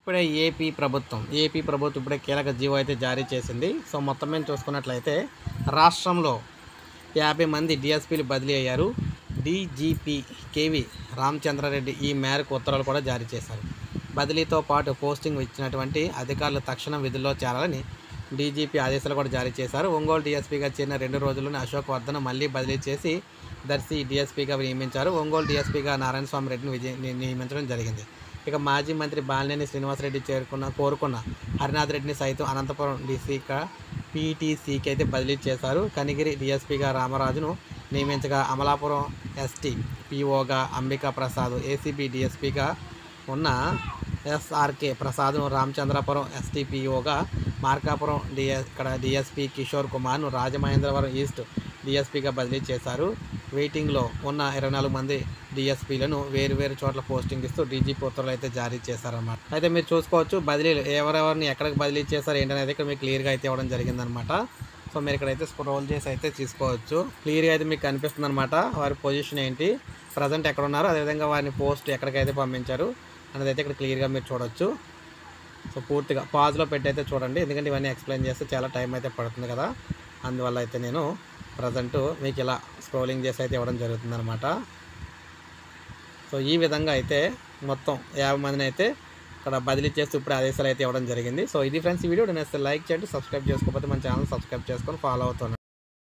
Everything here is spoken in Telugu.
ఇప్పుడే ఏపీ ప్రభుత్వం ఏపీ ప్రభుత్వం ఇప్పుడే కీలక జీవో అయితే జారీ చేసింది సో మొత్తం మీద చూసుకున్నట్లయితే రాష్ట్రంలో యాభై మంది డిఎస్పీలు బదిలీ అయ్యారు డీజీపీ కేవి రామచంద్రారెడ్డి ఈ మేరకు ఉత్తర్వులు కూడా జారీ చేశారు బదిలీతో పాటు పోస్టింగ్ ఇచ్చినటువంటి అధికారులు తక్షణం విధుల్లో చేరాలని డీజీపీ ఆదేశాలు కూడా జారీ చేశారు ఒంగోలు డీఎస్పీగా చేరిన రెండు రోజుల్లోనే అశోక్ వర్ధన్ మళ్ళీ బదిలీ చేసి దర్శి డీఎస్పీగా నియమించారు ఒంగోలు డీఎస్పీగా నారాయణ స్వామి రెడ్డిని విజయ ని- నియమించడం జరిగింది ఇక మాజీ మంత్రి బాలినేని శ్రీనివాసరెడ్డి చేరుకున్న కోరుకున్న హరినాథ్ రెడ్డిని సైతం అనంతపురం డీసీగా పీటీసీకి అయితే బదిలీ చేశారు కనిగిరి డీఎస్పీగా రామరాజును నియమించగా అమలాపురం ఎస్టీ పీఓగా అంబికా ప్రసాద్ ఏసీబీ డీఎస్పీగా ఉన్న ఎస్ఆర్కే ప్రసాద్ను రామచంద్రపురం ఎస్టీపీఓగా మార్కాపురం డిఎస్ ఇక్కడ డిఎస్పీ కిషోర్ కుమార్ను రాజమహేంద్రవరం ఈస్ట్ డిఎస్పీగా బదిలీ చేశారు వెయిటింగ్లో ఉన్న ఇరవై నాలుగు మంది డిఎస్పీలను వేరు వేరు చోట్ల పోస్టింగ్ ఇస్తూ డీజీపీ ఉత్తర్వులు అయితే జారీ చేశారన్నమాట అయితే మీరు చూసుకోవచ్చు బదిలీలు ఎవరెవరిని ఎక్కడికి బదిలీ చేశారు ఏంటనేది ఇక్కడ మీకు క్లియర్గా అయితే ఇవ్వడం జరిగిందనమాట సో మీరు ఇక్కడైతే స్క్రోల్ చేసి అయితే తీసుకోవచ్చు క్లియర్గా అయితే మీకు కనిపిస్తుంది అనమాట వారి పొజిషన్ ఏంటి ప్రజెంట్ ఎక్కడ ఉన్నారు అదేవిధంగా వారిని పోస్ట్ ఎక్కడికైతే పంపించారు అనేది అయితే ఇక్కడ క్లియర్గా మీరు చూడొచ్చు సో పూర్తిగా పాజ్లో పెట్టి అయితే చూడండి ఎందుకంటే ఇవన్నీ ఎక్స్ప్లెయిన్ చేస్తే చాలా టైం అయితే పడుతుంది కదా అందువల్ల అయితే నేను ప్రజెంట్ మీకు ఇలా స్క్రోలింగ్ చేసి అయితే ఇవ్వడం జరుగుతుంది అనమాట సో ఈ విధంగా అయితే మొత్తం యాభై మందిని అయితే ఇక్కడ బదిలీ చేస్తూ ఇప్పుడు ఆదేశాలు అయితే ఇవ్వడం జరిగింది సో ఇది ఫ్రెండ్స్ ఈ వీడియో నేను లైక్ చేయండి సబ్స్క్రైబ్ చేసుకోకపోతే మన ఛానల్ సబ్స్క్రైబ్ చేసుకొని ఫాలో అవుతున్నాను